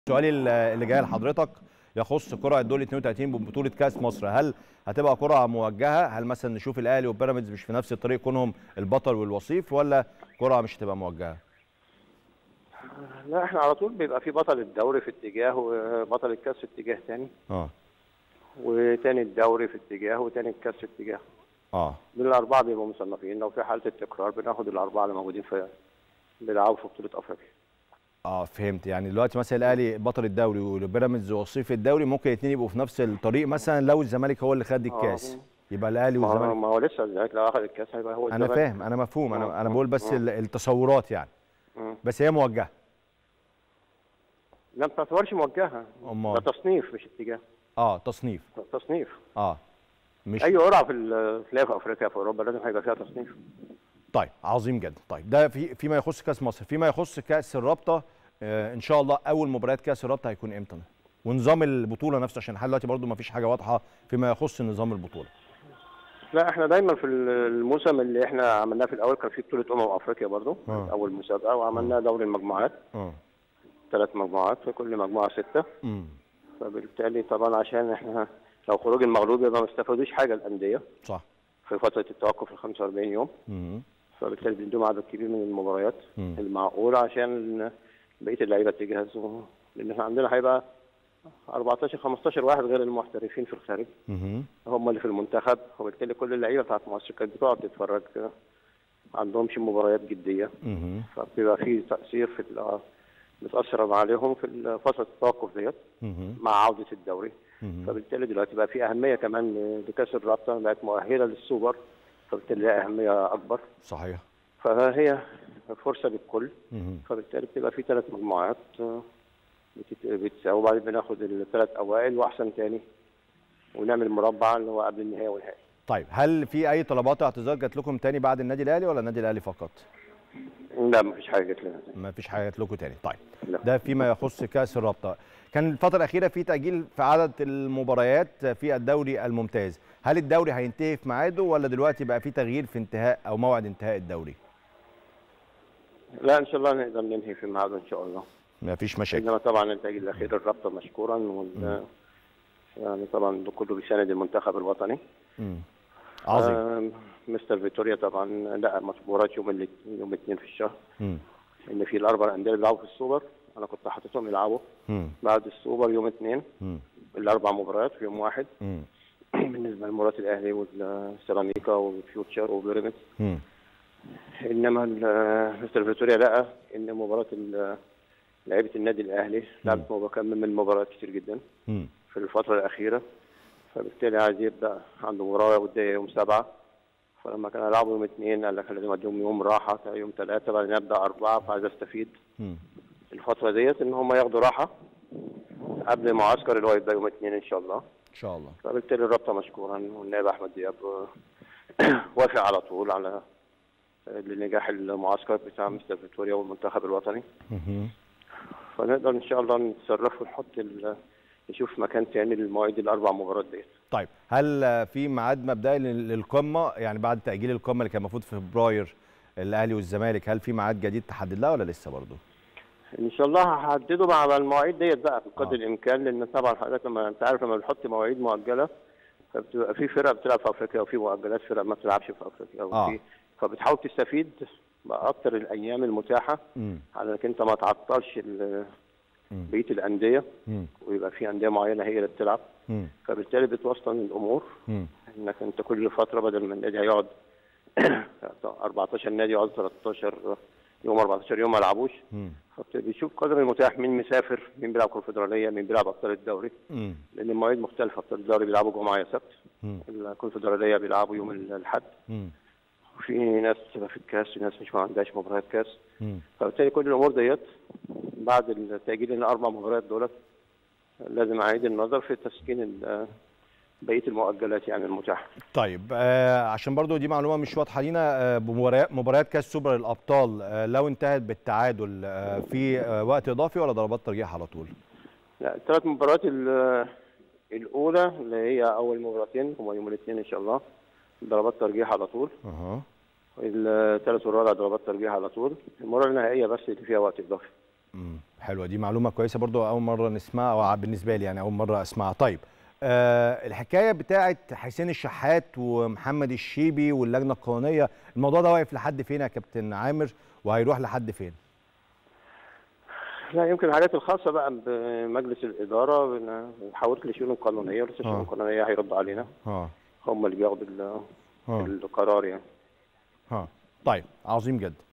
سؤالي اللي جاي لحضرتك يخص قرعه الدوري 32 ببطوله كاس مصر هل هتبقى قرعه موجهه هل مثلا نشوف الاهلي وبيراميدز مش في نفس الطريق كونهم البطل والوصيف ولا قرعه مش هتبقى موجهه لا احنا على طول بيبقى في بطل الدوري في اتجاه وبطل الكاس في اتجاه تاني اه وتاني الدوري في اتجاه وتاني الكاس في اتجاه اه من الاربعه بيبقوا مصنفين لو في حاله التكرار بناخد الاربعه اللي موجودين في بيلعبوا في بطوله افريقيا اه فهمت يعني دلوقتي مثلا الاهلي بطل الدوري والبيراميدز وصيف الدوري ممكن الاثنين يبقوا في نفس الطريق مثلا لو الزمالك هو اللي خد الكاس يبقى الاهلي ما هو والزمالك ما هو لسه الزمالك لو اخذ الكاس هيبقى هو انا الزمالك. فاهم انا مفهوم انا انا آه، بقول بس آه. ال- التصورات يعني مم. بس هي موجهه لا ما تعتبرش موجهه أمال؟ ده تصنيف مش اتجاه اه تصنيف تصنيف اه مش اي قرعه في ال- تلاقيها في افريقيا في اوروبا لازم هيبقى فيها تصنيف طيب عظيم جدا طيب ده في فيما يخص كاس مصر فيما يخص كاس الرابطه آه ان شاء الله اول مباريات كاس الرابطه هيكون امتى ونظام البطوله نفسه عشان لحد دلوقتي برضو ما فيش حاجه واضحه فيما يخص نظام البطوله لا احنا دايما في الموسم اللي احنا عملناه في الاول كان في بطوله امم افريقيا برضو آه. اول مسابقه وعملنا دوري المجموعات اه ثلاث مجموعات في كل مجموعه سته امم فبالتالي طبعا عشان احنا لو خروج المغلوب يبقى ما استفادوش حاجه الانديه صح في فتره التوقف ال 45 يوم امم فبالتالي بندوم عدد كبير من المباريات مم. المعقوله عشان بقيه اللعيبه تجهز و- لان احنا عندنا هيبقى 14 15 واحد غير المحترفين في الخارج امم هم اللي في المنتخب وبالتالي كل اللعيبه بتاعت مصر كانت بتقعد تتفرج ما عندهمش مباريات جديه امم فبيبقى في تاثير في ال- بتاثر عليهم في فتره التوقف ديت امم مع عوده الدوري مم. فبالتالي دلوقتي بقى في اهميه كمان لكاس الرابطه بقت مؤهله للسوبر فبالتالي لها اهميه اكبر صحيح فهي فرصه للكل امم فبالتالي بتبقى في ثلاث مجموعات آه، بتت- بتساوي وبعدين بناخد الثلاث اوائل واحسن تاني ونعمل مربع اللي هو قبل النهائي والنهائي طيب هل في اي طلبات اعتذار جات لكم تاني بعد النادي الاهلي ولا النادي الاهلي فقط لا مفيش حاجه جت لنا تاني. ما فيش حاجه جات لكم تاني طيب لا. ده فيما يخص كاس الرابطه كان الفتره الاخيره في تاجيل في عدد المباريات في الدوري الممتاز هل الدوري هينتهي في ميعاده ولا دلوقتي بقى في تغيير في انتهاء او موعد انتهاء الدوري لا ان شاء الله نقدر ننهي في ميعاده ان شاء الله ما فيش مشاكل انما طبعا التاجيل الاخير الرابطه مشكورا وال يعني طبعا ده كله بيساند المنتخب الوطني مم. عظيم آه مستر فيتوريا طبعا لا مباراه يوم الاثنين يوم الاثنين في الشهر مم. ان في الاربع انديه اللي بيلعبوا في السوبر انا كنت حاططهم يلعبوا مم. بعد السوبر يوم اثنين مم. الاربع مباريات في يوم واحد مم. بالنسبه لمباراه الاهلي والسيراميكا والفيوتشر وبيراميدز مم. انما ال- مستر فيتوريا لقى ان مباراه ال- لعيبه النادي الاهلي لعبت مباراه كم من مباريات كتير جدا مم. في الفتره الاخيره فبالتالي عايز يبدا عنده مباراه وديه يوم سبعه فلما كان يلعبوا يوم اثنين قال لك لازم اديهم يوم راحه يوم ثلاثه بعدين ابدا اربعه فعايز استفيد مم. الفتره ديت ان هم ياخدوا راحه قبل المعسكر اللي هو يبدا يوم اثنين ان شاء الله ان شاء الله فبالتالي الرابطه مشكورا والنائب احمد دياب آه، وافق على طول على لنجاح المعسكر بتاع مستر فيتوريا والمنتخب الوطني مم. فنقدر ان شاء الله نتصرف ونحط ال- نشوف مكان تاني للمواعيد الاربع مباريات ديت طيب هل آه، في ميعاد مبدئي لل- للقمه يعني بعد تاجيل القمه اللي كان المفروض في فبراير الاهلي والزمالك هل في ميعاد جديد تحدد لها ولا لسه برضه ان شاء الله هحدده مع المواعيد ديت بقى بقدر آه. الامكان لان طبعا حضرتك لما انت عارف لما بنحط مواعيد مؤجله فبتبقى في فرق بتلعب في افريقيا وفي مؤجلات فرق ما بتلعبش في افريقيا آه. وفي فبتحاول تستفيد باكتر الايام المتاحه مم. على انك انت ما تعطلش ال- مم. بقيه الانديه مم. ويبقى في انديه معينه هي اللي بتلعب مم. فبالتالي بتوسطن الامور مم. انك انت كل فتره بدل ما النادي هيقعد 14 نادي يقعد 13 يوم 14 يوم ما يلعبوش مم. فبيشوف قدر المتاح مين مسافر مين بيلعب كونفدراليه مين بيلعب ابطال الدوري مم. لان المواعيد مختلفه ابطال الدوري بيلعبوا جمعه يا سبت مم. الكونفدراليه بيلعبوا يوم الاحد مم. وفي ناس بتبقى في الكاس في ناس مش ما عندهاش مباريات كاس مم. فبالتالي كل الامور ديت بعد التاجيل الاربع مباريات دولت لازم اعيد النظر في تسكين ال- بقيه المؤجلات يعني المتاحه طيب آه عشان برضو دي معلومه مش واضحه لينا آه بمباريات مباريات كاس سوبر الابطال آه لو انتهت بالتعادل آه في آه وقت اضافي ولا ضربات ترجيح على طول لا الثلاث مباريات ال- الاولى اللي هي اول مباراتين هما يوم الاثنين ان شاء الله ضربات ترجيح على طول اها الثالث والرابع ضربات ترجيح على طول المباراه النهائيه بس اللي فيها وقت اضافي مم. حلوه دي معلومه كويسه برضو اول مره نسمعها بالنسبه لي يعني اول مره اسمعها طيب آه الحكايه بتاعه حسين الشحات ومحمد الشيبي واللجنه القانونيه الموضوع ده واقف لحد فين يا كابتن عامر وهيروح لحد فين لا يمكن الحاجات الخاصه بقى بمجلس الاداره بن- بنحاول للشؤون القانونيه ولسه الشؤون آه. القانونيه هيردوا علينا اه هم اللي بياخدوا ال- اه القرار يعني اه طيب عظيم جدا